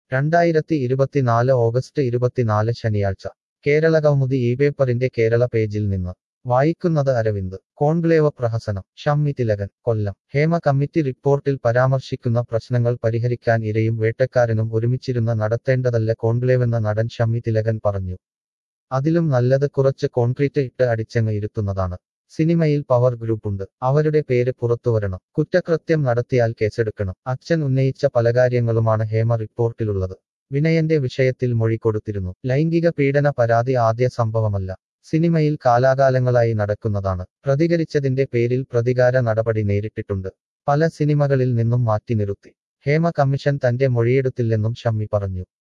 രണ്ടായിരത്തി ഇരുപത്തിനാല് ഓഗസ്റ്റ് ഇരുപത്തിനാല് ശനിയാഴ്ച കേരള കൗമുദി ഈ പേപ്പറിന്റെ കേരള പേജിൽ നിന്ന് വായിക്കുന്നത് അരവിന്ദ് കോൺക്ലേവ് പ്രഹസനം ഷമ്മി തിലകൻ കൊല്ലം ഹേമ കമ്മിറ്റി റിപ്പോർട്ടിൽ പരാമർശിക്കുന്ന പ്രശ്നങ്ങൾ പരിഹരിക്കാൻ ഇരയും വേട്ടക്കാരനും ഒരുമിച്ചിരുന്ന് നടത്തേണ്ടതല്ല കോൺക്ലേവെന്ന നടൻ ഷമ്മി തിലകൻ പറഞ്ഞു അതിലും നല്ലത് കുറച്ച് കോൺക്രീറ്റ് ഇട്ട് അടിച്ചങ്ങ് ഇരുത്തുന്നതാണ് സിനിമയിൽ പവർ ഗ്രൂപ്പുണ്ട് അവരുടെ പേര് പുറത്തുവരണം കുറ്റകൃത്യം നടത്തിയാൽ കേസെടുക്കണം അച്ഛൻ ഉന്നയിച്ച പല കാര്യങ്ങളുമാണ് ഹേമ റിപ്പോർട്ടിലുള്ളത് വിനയന്റെ വിഷയത്തിൽ മൊഴി കൊടുത്തിരുന്നു ലൈംഗിക പീഡന പരാതി ആദ്യ സംഭവമല്ല സിനിമയിൽ കാലാകാലങ്ങളായി നടക്കുന്നതാണ് പ്രതികരിച്ചതിന്റെ പേരിൽ പ്രതികാര നടപടി നേരിട്ടിട്ടുണ്ട് പല സിനിമകളിൽ നിന്നും മാറ്റി നിർത്തി ഹേമ കമ്മീഷൻ തന്റെ മൊഴിയെടുത്തില്ലെന്നും ഷമ്മി പറഞ്ഞു